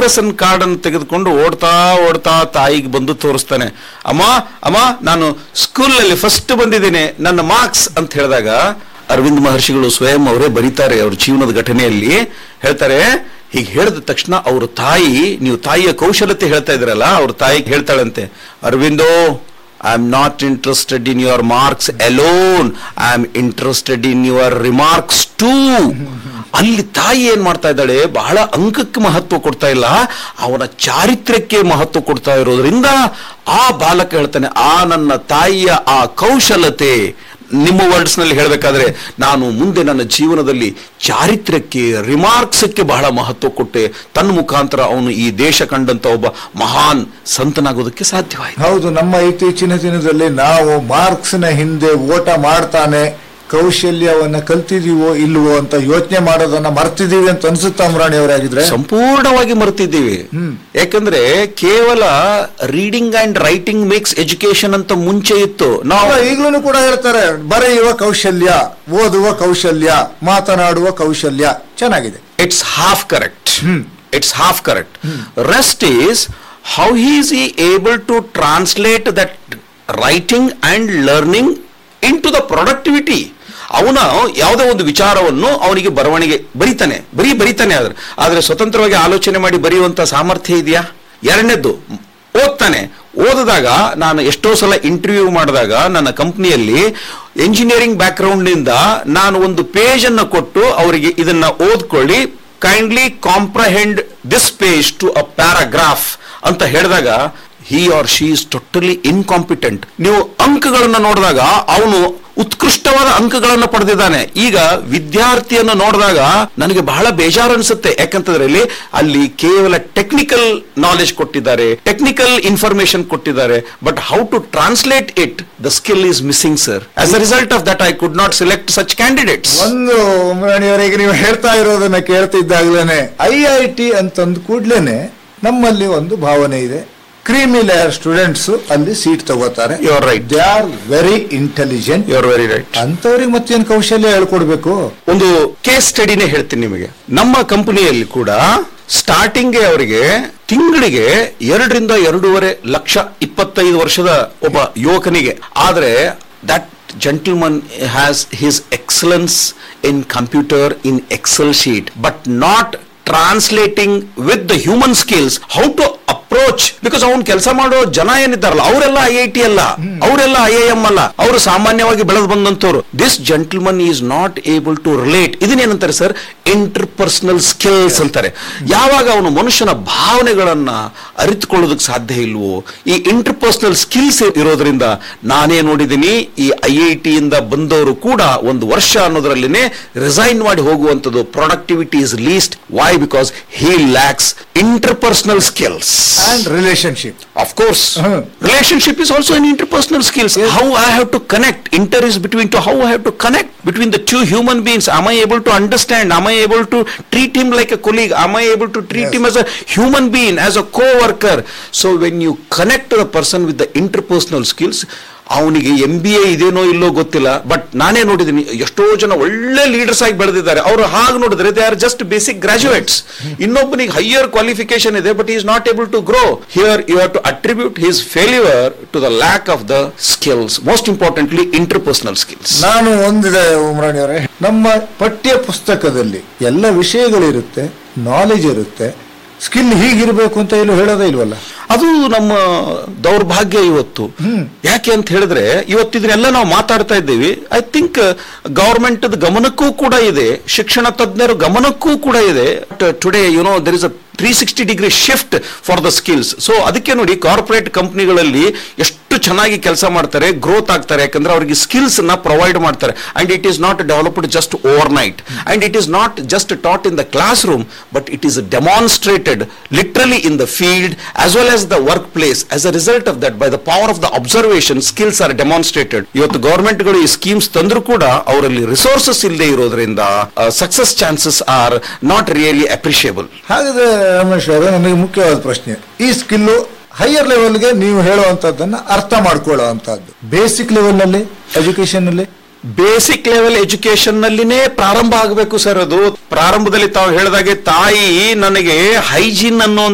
Ration card ಅನ್ನು ತೆಗೆದುಕೊಂಡು ಓಡ್ತಾ ಓಡ್ತಾ ತಾಯಿಗೆ ಬಂದು ತೋರಿಸ್ತಾನೆ ಅಮ್ಮ ಅಮ್ಮ ನಾನು ಸ್ಕೂಲ್ನಲ್ಲಿ ಫಸ್ಟ್ ಬಂದಿದ್ದೀನಿ ನನ್ನ ಮಾರ್ಕ್ಸ್ ಅಂತ ಹೇಳಿದಾಗ ಅರವಿಂದ್ ಮಹರ್ಷಿಗಳು ಸ್ವಯಂ ಅವರೇ ಬರೀತಾರೆ ಅವ್ರ ಜೀವನದ ಘಟನೆಯಲ್ಲಿ ಹೇಳ್ತಾರೆ ಹೀಗೆ ಹೇಳಿದ ತಕ್ಷಣ ಅವ್ರ ತಾಯಿ ನೀವು ತಾಯಿಯ ಕೌಶಲ್ಯತೆ ಹೇಳ್ತಾ ಇದ್ರಲ್ಲ ಅವ್ರ ತಾಯಿಗೆ ಹೇಳ್ತಾಳಂತೆ Aurobindo I am not interested in your marks alone I am interested in your remarks too ಅಲ್ಲಿ ತಾಯಿ ಏನ್ ಮಾಡ್ತಾ ಇದ್ದಾಳೆ ಬಹಳ ಅಂಕಕ್ಕೆ ಮಹತ್ವ ಕೊಡ್ತಾ ಇಲ್ಲ ಅವನ ಚಾರಿತ್ರ್ಯಕ್ಕೆ ಮಹತ್ವ ಕೊಡ್ತಾ ಇರೋದ್ರಿಂದ ಆ ಬಾಲಕ ಹೇಳ್ತಾನೆ ಆ ನನ್ನ ತಾಯಿಯ ಆ ಕೌಶಲತೆ ನಿಮ್ಮ ವರ್ಡ್ಸ್ ನಲ್ಲಿ ಹೇಳಬೇಕಾದ್ರೆ ನಾನು ಮುಂದೆ ನನ್ನ ಜೀವನದಲ್ಲಿ ಚಾರಿತ್ರ್ಯಕ್ಕೆ ರಿಮಾರ್ಕ್ಸ್ಕ್ಕೆ ಬಹಳ ಮಹತ್ವ ಕೊಟ್ಟೆ ತನ್ನ ಮುಖಾಂತರ ಅವನು ಈ ದೇಶ ಕಂಡಂತ ಒಬ್ಬ ಮಹಾನ್ ಸಂತನಾಗೋದಕ್ಕೆ ಸಾಧ್ಯವಾಯಿತು ಹೌದು ನಮ್ಮ ಇತ್ತೀಚಿನ ದಿನದಲ್ಲಿ ನಾವು ಮಾರ್ಕ್ಸ್ನ ಹಿಂದೆ ಓಟ ಮಾಡ್ತಾನೆ ಕೌಶಲ್ಯವನ್ನ ಕಲ್ತಿದೀವೋ ಇಲ್ವೋ ಅಂತ ಯೋಚನೆ ಮಾಡೋದನ್ನ ಮರ್ತಿದೀವಿ ಅಂತ ಅನ್ಸುತ್ತಾ ಅಮರಾಣಿ ಅವರಾಗಿದ್ರೆ ಸಂಪೂರ್ಣವಾಗಿ ಮರೆತಿದ್ದೀವಿ ಯಾಕಂದ್ರೆ ಕೇವಲ reading and writing makes education ಅಂತ ಮುಂಚೆ ಇತ್ತು ನಾವು ಈಗಲೂ ಕೂಡ ಹೇಳ್ತಾರೆ ಬರೆಯುವ ಕೌಶಲ್ಯ ಓದುವ ಕೌಶಲ್ಯ ಮಾತನಾಡುವ ಕೌಶಲ್ಯ ಚೆನ್ನಾಗಿದೆ it's half correct it's half correct rest is how is he able to translate that writing and learning into the productivity ಅವನ ಯಾವುದೋ ಒಂದು ವಿಚಾರವನ್ನು ಅವನಿಗೆ ಬರವಣಿಗೆ ಬರೀತಾನೆ ಬರೀ ಬರೀತಾನೆ ಆದ್ರೆ ಆದ್ರೆ ಸ್ವತಂತ್ರವಾಗಿ ಆಲೋಚನೆ ಮಾಡಿ ಬರೆಯುವಂತ ಸಾಮರ್ಥ್ಯ ಇದೆಯಾ ಎರಡನೇದ್ದು ಓದ್ತಾನೆ ಓದಿದಾಗ ನಾನು ಎಷ್ಟೋ ಸಲ ಇಂಟರ್ವ್ಯೂ ಮಾಡಿದಾಗ ನನ್ನ ಕಂಪ್ನಿಯಲ್ಲಿ ಎಂಜಿನಿಯರಿಂಗ್ ಬ್ಯಾಕ್ಗ್ರೌಂಡ್ ನಿಂದ ನಾನು ಒಂದು ಪೇಜ್ ಅನ್ನು ಕೊಟ್ಟು ಅವರಿಗೆ ಇದನ್ನ ಓದ್ಕೊಳ್ಳಿ kindly comprehend this page to a paragraph ಅಂತ ಹೇಳಿದಾಗ he or she is totally incompetent ನೀವು ಅಂಕಗಳನ್ನು ನೋಡಿದಾಗ ಅವನು ಉತ್ಕೃಷ್ಟವಾದ ಅಂಕಗಳನ್ನು ಪಡೆದಿದ್ದಾನೆ ಈಗ ವಿದ್ಯಾರ್ಥಿಯನ್ನು ನೋಡಿದಾಗ ನನಗೆ ಬಹಳ ಬೇಜಾರು ಅನಿಸುತ್ತೆ ಯಾಕಂತಂದ್ರೆ ಅಲ್ಲಿ ಕೇವಲ ಟೆಕ್ನಿಕಲ್ ನಾಲೆಜ್ ಕೊಟ್ಟಿದ್ದಾರೆ ಟೆಕ್ನಿಕಲ್ ಇನ್ಫಾರ್ಮೇಶನ್ ಕೊಟ್ಟಿದ್ದಾರೆ but how to translate it the skill is missing sir as a result of that I could not select such candidates ಒಂದು ಅಮರಾಣಿಯವರಿಗೆ ನೀವು ಹೇಳ್ತಾ ಇರೋದನ್ನ ಕೇಳ್ತಿದ್ದಾಗ್ಲೇನೆ ಐ ಐ ಟಿ ಅಂತಂದ್ ಕೂಡ್ಲೇನೆ ನಮ್ಮಲ್ಲಿ ಒಂದು ಭಾವನೆ ಇದೆ ಕ್ರೀಮಿ ಲೇಯರ್ ಸ್ಟೂಡೆಂಟ್ಸ್ ಅಲ್ಲಿ ಸೀಟ್ ತಗೋತಾರೆ You are right. They are very intelligent you are very right ಅಂತವ್ರಿಗೆ ಮತ್ತೇನ್ ಕೌಶಲ್ಯ ಹೇಳ್ಕೊಡ್ಬೇಕು ಒಂದು ಕೇಸ್ ಸ್ಟಡಿನೇ ಹೇಳ್ತೀನಿ ನಿಮಗೆ ನಮ್ಮ ಕಂಪನಿಯಲ್ಲಿ ಕೂಡ ಸ್ಟಾರ್ಟಿಂಗ್ ಅವರಿಗೆ ತಿಂಗಳಿಗೆ ಎರಡರಿಂದ ಎರಡೂವರೆ ಲಕ್ಷ ಇಪ್ಪತ್ತೈದು ವರ್ಷದ ಒಬ್ಬ ಯುವಕನಿಗೆ ಆದ್ರೆ that gentleman has his excellence in computer in excel sheet but not translating with the human skills how to approach because ಅವ್ನು ಕೆಲಸ ಮಾಡೋ ಜನ ಏನಿದ್ದಾರಲ್ಲ ಅವರೆಲ್ಲ ಐ ಐ ಟಿ ಅಲ್ಲ ಅವರೆಲ್ಲ ಐ ಐ ಎಂ ಅಲ್ಲ ಅವರು ಸಾಮಾನ್ಯವಾಗಿ ಬೆಳೆದು ಬಂದಂತವ್ರು this gentleman is not able to relate ಇದನ್ನೇನಂತಾರೆ ಸರ್ ಇಂಟರ್ ಪರ್ಸನಲ್ ಸ್ಕಿಲ್ಸ್ ಅಂತಾರೆ ಯಾವಾಗ ಅವನು ಮನುಷ್ಯನ ಭಾವನೆಗಳನ್ನ ಅರಿತುಕೊಳ್ಳೋದಕ್ಕೆ ಸಾಧ್ಯ ಇಲ್ವೋ ಈ ಇಂಟರ್ ಪರ್ಸನಲ್ ಸ್ಕಿಲ್ಸ್ ಇರೋದ್ರಿಂದ ನಾನೇ ನೋಡಿದ್ದೀನಿ ಈ ಐ ಐ ಟಿಯಿಂದ ಬಂದವರು ಕೂಡ ಒಂದು ವರ್ಷ ಅನ್ನೋದ್ರಲ್ಲಿನೇ ರಿಸೈನ್ ಮಾಡಿ ಹೋಗುವಂಥದ್ದು productivity is least why because he lacks interpersonal skills and relationship Of course. Uh-huh. Relationship is also an interpersonal skills. How I have to connect. Inter is between to how I have to connect between the two human beings. Am I able to understand? Am I able to treat him like a colleague? Am I able to treat Yes. him as a human being, as a co-worker? So when you connect to the person with the interpersonal skills, ಅವನಿಗೆ M B A ಇದೇನೋ ಇಲ್ಲೋ ಗೊತ್ತಿಲ್ಲ but ನಾನೇ ನೋಡಿದ್ದೀನಿ ಎಷ್ಟೋ ಜನ ಒಳ್ಳೆ leaders ಆಗಿ ಬೆಳೆದಿದ್ದಾರೆ ಅವರು ಹಾಗೆ ನೋಡಿದ್ರೆ they are just basic graduates ಇನ್ನೊಬ್ಬನಿಗೆ ಹೈಯರ್ ಕ್ವಾಲಿಫಿಕೇಶನ್ ಇದೆ but is not able to grow here you have to attribute his failure to the lack of the skills most importantly interpersonal skills ನಾನು ಒಂದಿದೆ ಉಮರಾಣಿ ಅವರೇ ನಮ್ಮ ಪಠ್ಯ ಪುಸ್ತಕದಲ್ಲಿ ಎಲ್ಲ ವಿಷಯಗಳಿರುತ್ತೆ ನಾಲೆಜ್ ಇರುತ್ತೆ ಸ್ಕಿಲ್ ಹೀಗಿರ್ಬೇಕು ಅಂತ ಎಲ್ಲೂ ಹೇಳೋದೇ ಇಲ್ವಲ್ಲ ಅದು ನಮ್ಮ ದೌರ್ಭಾಗ್ಯ ಇವತ್ತು ಯಾಕೆ ಅಂತ ಹೇಳಿದ್ರೆ ಇವತ್ತಿದನ್ನೆಲ್ಲ ನಾವು ಮಾತಾಡ್ತಾ ಇದ್ದೀವಿ ಐ ಥಿಂಕ್ ಗವರ್ಮೆಂಟ್ ಗಮನಕ್ಕೂ ಕೂಡ ಇದೆ ಶಿಕ್ಷಣ ತಜ್ಞರ ಗಮನಕ್ಕೂ ಕೂಡ ಇದೆ today you know there is a three sixty degree shift for the skills so ಅದಕ್ಕೆ ನೋಡಿ ಕಾರ್ಪೊರೇಟ್ ಕಂಪ್ನಿಗಳಲ್ಲಿ ಎಷ್ಟು ಚೆನ್ನಾಗಿ ಕೆಲಸ ಮಾಡ್ತಾರೆ ಗ್ರೋತ್ ಆಗ್ತಾರೆ ಯಾಕಂದ್ರೆ ಅವರಿಗೆ ಸ್ಕಿಲ್ಸ್ ನ ಪ್ರೊವೈಡ್ ಮಾಡ್ತಾರೆ and it is not developed just overnight and it is not just taught in the classroom but it is demonstrated literally in the field as well as the workplace as a result of that by the power of the observation skills are demonstrated ಇವತ್ತು ಗವರ್ಮೆಂಟ್ಗಳು ಈ schemes ತಂದ್ರು ಕೂಡ ಅವರಲ್ಲಿ resources ಇಲ್ಲದೆ ಇರೋದ್ರಿಂದ success chances are not really appreciable ಹಾಗಾದ್ರೆ ರಮೇಶ್ ಅವರೇ ನನಗೆ ಮುಖ್ಯವಾದ ಪ್ರಶ್ನೆ ಈ ಸ್ಕಿಲ್ಲು ಹೈಯರ್ ಲೆವೆಲ್ಗೆ ನೀವು ಹೇಳುವಂತದ್ದನ್ನ ಅರ್ಥ ಮಾಡ್ಕೊಳ್ಳೋ ಅಂತದ್ದು ಬೇಸಿಕ್ ಲೆವೆಲ್ ನಲ್ಲಿ ಎಜುಕೇಶನ್ ಅಲ್ಲಿ ಬೇಸಿಕ್ ಲೆವೆಲ್ ಎಜುಕೇಶನ್ ನಲ್ಲಿನೇ ಪ್ರಾರಂಭ ಆಗಬೇಕು ಸರ್ ಅದು ಪ್ರಾರಂಭದಲ್ಲಿ ತಾವು ಹೇಳಿದಾಗೆ ತಾಯಿ ನನಗೆ ಹೈಜೀನ್ ಅನ್ನೋ